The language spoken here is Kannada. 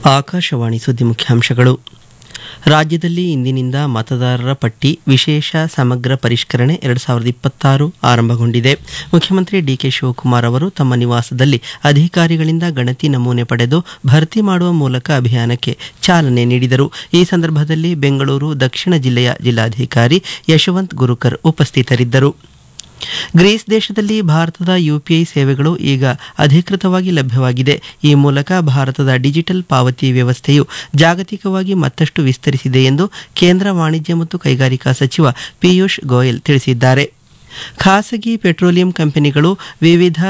ಆಕಾಶವಾಣಿ ಸುದ್ದಿ ಮುಖ್ಯಾಂಶಗಳು ರಾಜ್ಯದಲ್ಲಿ ಇಂದಿನಿಂದ ಮತದಾರರ ಪಟ್ಟಿ ವಿಶೇಷ ಸಮಗ್ರ ಪರಿಷ್ಕರಣೆ ಎರಡು ಸಾವಿರದ ಇಪ್ಪತ್ತಾರು ಆರಂಭಗೊಂಡಿದೆ ಮುಖ್ಯಮಂತ್ರಿ ಡಿಕೆ ಶಿವಕುಮಾರ್ ಅವರು ತಮ್ಮ ನಿವಾಸದಲ್ಲಿ ಅಧಿಕಾರಿಗಳಿಂದ ಗಣತಿ ನಮೂನೆ ಪಡೆದು ಭರ್ತಿ ಮಾಡುವ ಮೂಲಕ ಅಭಿಯಾನಕ್ಕೆ ಚಾಲನೆ ನೀಡಿದರು ಈ ಸಂದರ್ಭದಲ್ಲಿ ಬೆಂಗಳೂರು ದಕ್ಷಿಣ ಜಿಲ್ಲೆಯ ಜಿಲ್ಲಾಧಿಕಾರಿ ಯಶವಂತ್ ಗುರುಕರ್ ಉಪಸ್ಥಿತರಿದ್ದರು ಗ್ರೀಸ್ ದೇಶದಲ್ಲಿ ಭಾರತದ ಯುಪಿಐ ಸೇವೆಗಳು ಈಗ ಅಧಿಕೃತವಾಗಿ ಲಭ್ಯವಾಗಿದೆ ಈ ಮೂಲಕ ಭಾರತದ ಡಿಜಿಟಲ್ ಪಾವತಿ ವ್ಯವಸ್ಥೆಯು ಜಾಗತಿಕವಾಗಿ ಮತ್ತಷ್ಟು ವಿಸ್ತರಿಸಿದೆ ಎಂದು ಕೇಂದ್ರ ವಾಣಿಜ್ಯ ಮತ್ತು ಕೈಗಾರಿಕಾ ಸಚಿವ ಪಿಯೂಷ್ ಗೋಯಲ್ ತಿಳಿಸಿದ್ದಾರೆ ಖಾಸಗಿ ಪೆಟ್ರೋಲಿಯಂ ಕಂಪನಿಗಳು ವಿವಿಧ